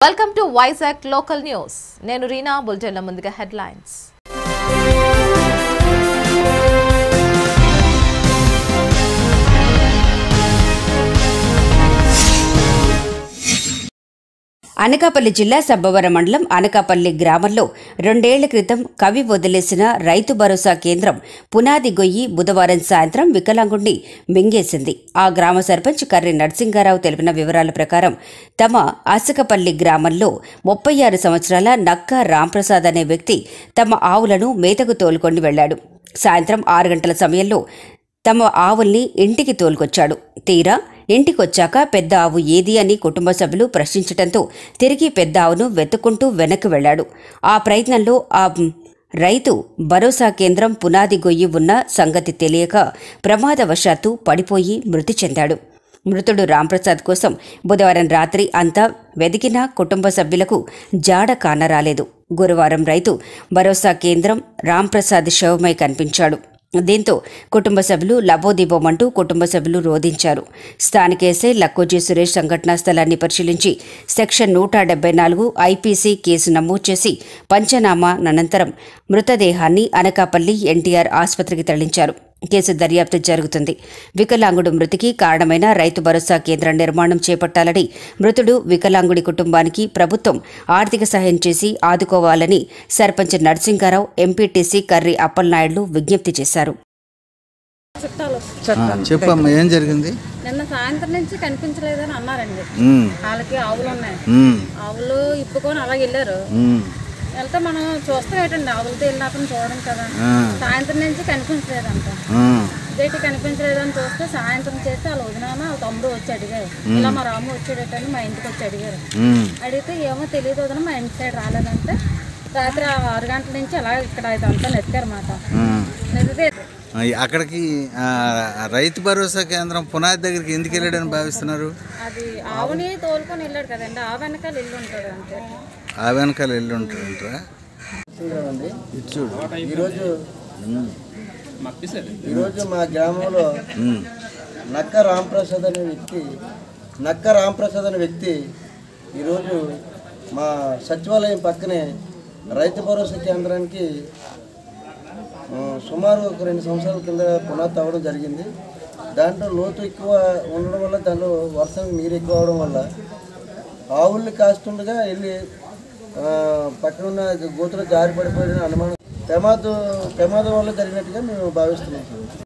Welcome to Vizag local news నేను రీనా బులెటిన్ల ముందుగా headlines Anakapalli జిల్లా సబ్బవరం మండలం అనకాపల్లి గ్రామంలో రెండేళ్ల క్రితం కవి వదిలేసిన రైతు భరోసా కేంద్రం పునాది గొయ్యి బుధవారం సాయంత్రం వికలాంగుణ్ణి మింగేసింది ఆ గ్రామ సర్పంచ్ కర్రి నరసింగారావు తెలిపిన వివరాల ప్రకారం తమ అసకపల్లి గ్రామంలో ముప్పై ఆరు సంవత్సరాల నక్క రాంప్రసాద్ అనే వ్యక్తి తమ ఆవులను మేతకు తోలుకొని వెళ్లాడు సాయంత్రం ఆరు గంటల సమయంలో తమ ఆవుల్ని ఇంటికి తోలుకొచ్చాడు తీరా ఇంటికొచ్చాక పెద్ద ఆవు ఏది అని కుటుంబ సభ్యులు ప్రశ్నించడంతో తిరిగి పెద్ద ఆవును వెతుక్కుంటూ వెనక్కి వెళ్లాడు ఆ ప్రయత్నంలో ఆ రైతు భరోసా కేంద్రం పునాది గొయ్యి ఉన్న సంగతి తెలియక ప్రమాదవశాత్తు పడిపోయి మృతి చెందాడు మృతుడు రాంప్రసాద్ కోసం బుధవారం రాత్రి అంతా వెదికిన కుటుంబ సభ్యులకు జాడ కానరాలేదు గురువారం రైతు భరోసా కేంద్రం రాంప్రసాద్ శవమై కనిపించాడు దీంతో కుటుంబ సభ్యులు లబోదిబోమంటూ కుటుంబ సభ్యులు రోధించారు స్థానిక ఎస్ఐ లక్కోజీ సురేష్ సంఘటనా స్థలాన్ని పరిశీలించి సెక్షన్ నూట డెబ్బై నాలుగు ఐపీసీ కేసు నమోదు చేసి పంచనామా అనంతరం మృతదేహాన్ని అనకాపల్లి ఎన్టీఆర్ ఆసుపత్రికి తరలించారు కేసు దర్యాప్తు జరుగుతుంది వికలాంగుడు మృతికి కారణమైన రైతు భరోసా కేంద్రం నిర్మాణం చేపట్టాలని మృతుడు వికలాంగుడి కుటుంబానికి ప్రభుత్వం ఆర్థిక సహాయం చేసి ఆదుకోవాలని సర్పంచ్ నరసింగారావు ఎంపీటీసీ కర్రి అప్పలనాయుడు విజ్ఞప్తి చేశారు చుట్టాలు ఆ, చెప్పమ్మా ఏం జరిగింది నిన్న సాయంత్రం నుంచి కనిపించలేదని అన్నారండి ఉమ్, వాళ్ళకి ఆవులు ఉన్నాయి ఉమ్, ఆవులు ఇప్పుకొని అలా వెళ్ళారు ఉమ్, వెళ్తే మనం చూస్తాం ఏంటండి ఆవులతో వెళ్ళినప్పుడు చూడడం కదా ఆ, సాయంత్రం నుంచి కనిపించలేదంట ఆ, ఇదేంటి కనిపించలేదని చూస్తే సాయంత్రం చేస్తే వాళ్ళ వదినాన వాళ్ళ తమ్ముడు వచ్చి అడిగారు ఇలా మా రాము వచ్చాడటని మా ఇంటికి వచ్చి అడిగారు ఉమ్, అడిగితే ఏమో తెలియదు వదిన మా ఇంటి సైడ్ రాలేదంటే రాత్రి ఆ ఆరు గంటల నుంచి అలా ఇక్కడ ఇదంతా నెత్తారు మాట ఆ. నెత్తితే ఆ, అక్కడికి ఆ, రైతు భరోసా కేంద్రం పునాది దగ్గరికి ఎందుకు వెళ్ళాడని భావిస్తున్నారు అది ఆవుని తోలుకొని వెళ్ళాడు కదండి ఆ వెనకాల ఇల్లు ఉంటుంది అంతే ఆ వెనకాల వెళ్ళి ఉంటారంటారా అండి ఇటు చూడు ఈరోజు ఉమ్, ఈరోజు మా గ్రామంలో ఉమ్, నక్క రాంప్రసాద్ అనే వ్యక్తి నక్క రాంప్రసాద్ అనే వ్యక్తి ఈరోజు మా సచివాలయం పక్కనే రైతు భరోసా కేంద్రానికి ఆ, సుమారు ఒక రెండు సంవత్సరాల కింద పునాది తవ్వడం జరిగింది దాంట్లో లోతు ఎక్కువ ఉండడం వల్ల దాంట్లో వర్షం నీరు ఎక్కువ అవడం వల్ల ఆవుల్ని కాస్తుండగా వెళ్ళి ఆ, పక్కన ఉన్న గోతులో జారి పడిపోయిన అనుమానం ప్రమాదం ప్రమాదం వల్ల జరిగినట్టుగా మేము భావిస్తున్నాం సార్